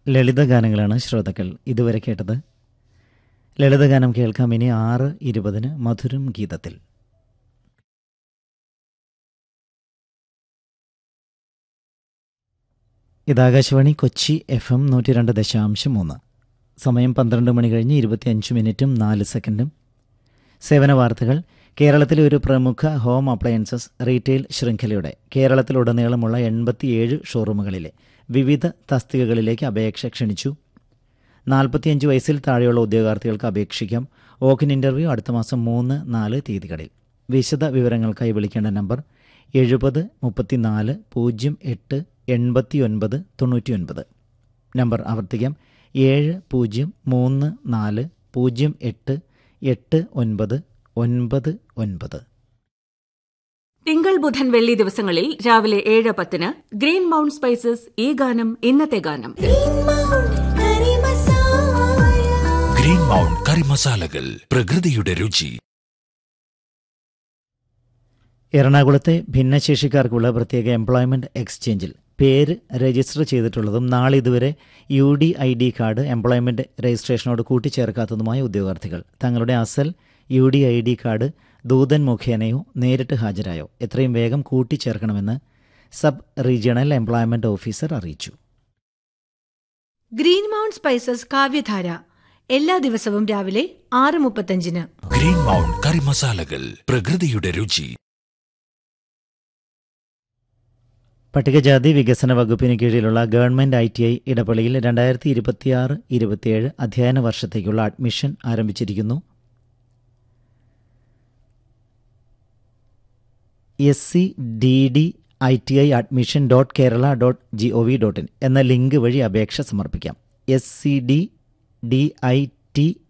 ലളിതഗാനങ്ങളാണ് ശ്രോതാക്കൾ ഇതുവരെ കേട്ടത് ലളിതഗാനം കേൾക്കാം ഇനി ആറ് ഇരുപതിന് മധുരം ഗീതത്തിൽ ഇത് ആകാശവാണി കൊച്ചി എഫ് എം നൂറ്റി രണ്ട് ദശാംശം മൂന്ന് സമയം പന്ത്രണ്ട് മണി കഴിഞ്ഞ് ഇരുപത്തിയഞ്ച് മിനിറ്റും നാല് സെക്കൻഡും സേവന വാർത്തകൾ കേരളത്തിലെ ഒരു പ്രമുഖ ഹോം അപ്ലയൻസസ് റീറ്റെയിൽ ശൃംഖലയുടെ കേരളത്തിലുടനീളമുള്ള എൺപത്തിയേഴ് ഷോറൂമുകളിലെ വിവിധ തസ്തികകളിലേക്ക് അപേക്ഷ ക്ഷണിച്ചു നാൽപ്പത്തിയഞ്ച് വയസ്സിൽ താഴെയുള്ള ഉദ്യോഗാർത്ഥികൾക്ക് അപേക്ഷിക്കാം ഓക്കിൻ ഇൻ്റർവ്യൂ അടുത്ത മാസം മൂന്ന് നാല് തീയതികളിൽ വിശദ വിവരങ്ങൾക്കായി വിളിക്കേണ്ട നമ്പർ എഴുപത് മുപ്പത്തിനാല് പൂജ്യം എട്ട് എൺപത്തി ഒൻപത് തൊണ്ണൂറ്റി ഒൻപത് നമ്പർ ആവർത്തിക്കാം ഏഴ് പൂജ്യം മൂന്ന് നാല് പൂജ്യം എട്ട് എട്ട് ഒൻപത് ഒൻപത് ഒൻപത് തിങ്കൾ ബുധൻ വെള്ളി ദിവസങ്ങളിൽ രാവിലെ ഏഴ് പത്തിന് ഗ്രീൻ മൗണ്ട് സ്പൈസസ് ഈ ഗാനം ഇന്നത്തെ ഗാനം ഗ്രീൻ മൗണ്ട് കറി മസാലകൾ പ്രകൃതിയുടെ രുചി എറണാകുളത്തെ ഭിന്നശേഷിക്കാർക്കുള്ള പ്രത്യേക എംപ്ലോയ്മെന്റ് എക്സ്ചേഞ്ചിൽ പേര് രജിസ്റ്റർ ചെയ്തിട്ടുള്ളതും നാളിതുവരെ U D I D card employment രജിസ്ട്രേഷനോട് കൂട്ടിച്ചേർക്കാത്തതുമായ ഉദ്യോഗാർത്ഥികൾ തങ്ങളുടെ അസൽ U D I D card ദൂതൻ മുഖേനയോ നേരിട്ട് ഹാജരായോ എത്രയും വേഗം കൂട്ടിച്ചേർക്കണമെന്ന് സബ് റീജിയണൽ എംപ്ലോയ്മെന്റ് ഓഫീസർ അറിയിച്ചു ഗ്രീൻ മൗണ്ട് സ്പൈസസ് കാവ്യധാര എല്ലാ ദിവസവും രാവിലെ ആറ് മുപ്പത്തഞ്ചിന് ഗ്രീൻ മൗണ്ട് കറി മസാലകൾ പ്രകൃതിയുടെ രുചി പട്ടികജാതി വികസന വകുപ്പിന് കീഴിലുള്ള ഗവൺമെന്റ് ഐ ടി ഐ ഇടപെളിയിൽ രണ്ടായിരത്തി ഇരുപത്തിയാറ് ഇരുപത്തിയേഴ് അധ്യയന വർഷത്തേക്കുള്ള അഡ്മിഷൻ ആരംഭിച്ചിരിക്കുന്നു S C D D I T I admission dot Kerala dot G O V dot in എന്ന ലിങ്ക് വഴി അപേക്ഷ സമർപ്പിക്കാം S C D D I T